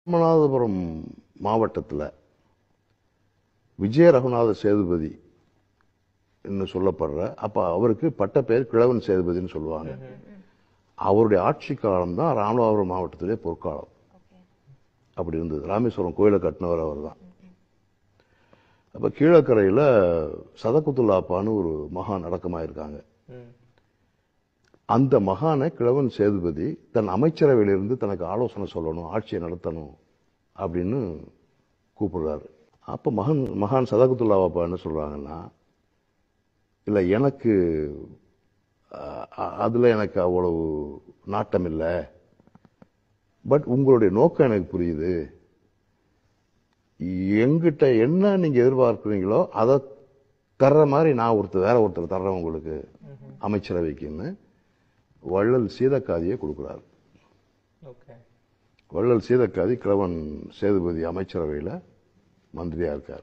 ராமநாதபுரம் மாவட்டத்தில் விஜய ரகுநாத சேதுபதி என்று சொல்லப்படுற அப்ப அவருக்கு பட்ட பெயர் கிழவன் சேதுபதினு சொல்லுவாங்க அவருடைய ஆட்சி காலம் தான் ராமநாதபுரம் மாவட்டத்திலே பொற்காலம் அப்படி இருந்தது ராமேஸ்வரம் கோயிலை கட்டினவர் அவர் தான் அப்ப கீழக்கரையில சதகுத்துல்லாப்பான்னு ஒரு மகான் அடக்கமாயிருக்காங்க ம். அந்த மகானை கிழவன் சேதுபதி தன் அமைச்சரவையிலிருந்து தனக்கு ஆலோசனை சொல்லணும் ஆட்சியை நடத்தணும் அப்படின்னு கூப்பிடுறாரு அப்ப மகன் மகான் சதகுத்துல்லாவாப்பா என்ன சொல்றாங்கன்னா இல்ல எனக்கு அஹ், அ- அதுல எனக்கு அவ்வளவு நாட்டம் இல்லை பட் உங்களுடைய நோக்கம் எனக்கு புரியுது எங்கிட்ட என்ன நீங்க எதிர்பார்க்குறீங்களோ அதை தர்ற மாதிரி நான் ஒருத்தர் வேற ஒருத்தர் தர்றேன் உங்களுக்கு அமைச்சரவைக்குன்னு வள்ளல் சீதக்காதியை கொடுக்குறாரு ஓகே வள்ளல் சீதக்காதி கிழவன் சேதுபதி அமைச்சரவையில் மந்திரியா இருக்கார்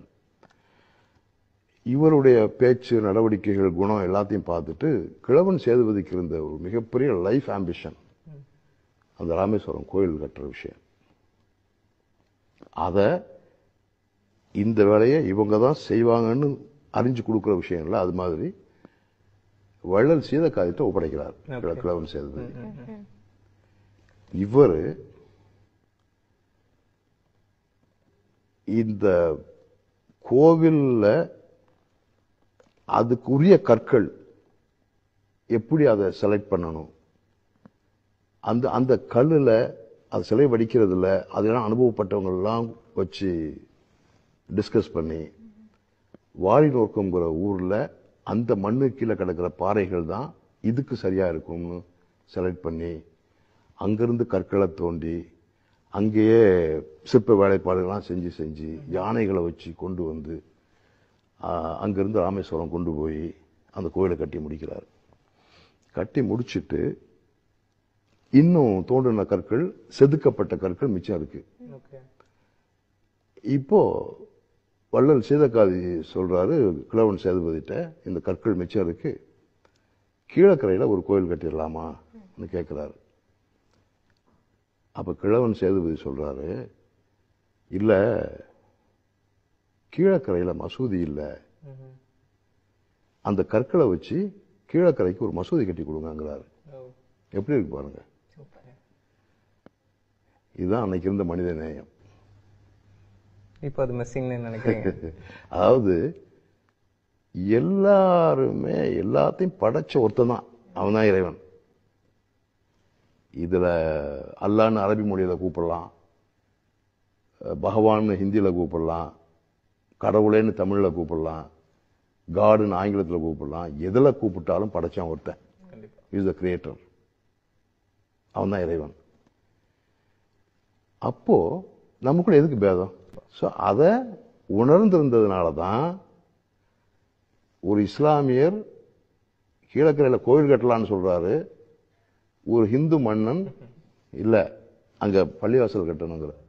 இவருடைய பேச்சு நடவடிக்கைகள் குணம் எல்லாத்தையும் பார்த்துட்டு கிழவன் சேதுபதிக்கு இருந்த ஒரு மிகப்பெரிய லைஃப் ஆம்பிஷன் அந்த ராமேஸ்வரம் கோயில் கட்டுற விஷயம் அதை இந்த வேலையை இவங்க தான் செய்வாங்கன்னு அறிஞ்சு கொடுக்குற விஷயம் இல்லை அது மாதிரி வள்ளல் சீதக்காதிட்ட ஒப்படைக்கிறார் Okay. கிழவன் சேதுபதி இவர் இந்த கோவில்ல அதுக்குரிய கற்கள் எப்படி அதை செலக்ட் பண்ணணும் அந்த அந்த கல்லுல அது சிலை வடிக்கிறதுல அதெல்லாம் அனுபவப்பட்டவங்க எல்லாம் வச்சு டிஸ்கஸ் பண்ணி வாலிநோக்கம்ங்கிற ஊர்ல அந்த மண்ணு கீழே கிடக்கிற பாறைகள் தான் இதுக்கு சரியா இருக்கும்னு செலக்ட் பண்ணி அங்கிருந்து கற்களை தோண்டி அங்கேயே சிற்ப வேலைப்பாடுகள்லாம் செஞ்சு செஞ்சு யானைகளை வச்சு கொண்டு வந்து ஆஹ், அங்கிருந்து ராமேஸ்வரம் கொண்டு போய் அந்த கோயிலை கட்டி முடிக்கிறார் கட்டி முடிச்சிட்டு இன்னும் தோண்டின கற்கள் செதுக்கப்பட்ட கற்கள் மிச்சம் இருக்கு ஓகே இப்போ வள்ளல் சீதக்காதி சொல்றாரு கிழவன் சேதுபதிட்ட இந்த கற்கள் மிச்சம் இருக்கு கீழக்கரையில ஒரு கோயில் கட்டிடலாமான்னு கேட்கிறாரு அப்ப கிழவன் சேதுபதி சொல்றாரு இல்ல கீழக்கரையில மசூதி இல்ல ம்ஹும். அந்த கற்களை வச்சு கீழக்கரைக்கு ஒரு மசூதி கட்டி கொடுங்கங்கிறாரு ஓ எப்படி இருக்கு பாருங்க சூப்பர் இதுதான் அன்னைக்கு இருந்த மனித நேயம் இப்போ அது மிஸ்ஸிங்னு நினைக்கிறீங்க அதாவது எல்லாருமே எல்லாத்தையும் படைச்ச ஒருத்தன் தான் அவன் தான் இறைவன் இதுல அல்லான்னு அரபி மொழியில கூப்பிடலாம் அஹ் பகவான்னு ஹிந்தியில கூப்பிடலாம் கடவுளேன்னு தமிழ்ல கூப்பிடலாம் காடுன்னு ஆங்கிலத்துல கூப்பிடலாம் எதுல கூப்பிட்டாலும் படைச்சான் ஒருத்தன் கண்டிப்பா இஸ் த கிரியேட்டர் அவன் தான் இறைவன் அப்போ நமக்குள்ள எதுக்கு பேதம் ஸோ அதை உணர்ந்திருந்ததுனால தான் ஒரு இஸ்லாமியர் கீழக்கரையில் கோவில் கட்டலான்னு சொல்றாரு ஒரு ஹிந்து மன்னன் இல்ல அங்க பள்ளிவாசல் கட்டணுங்கிற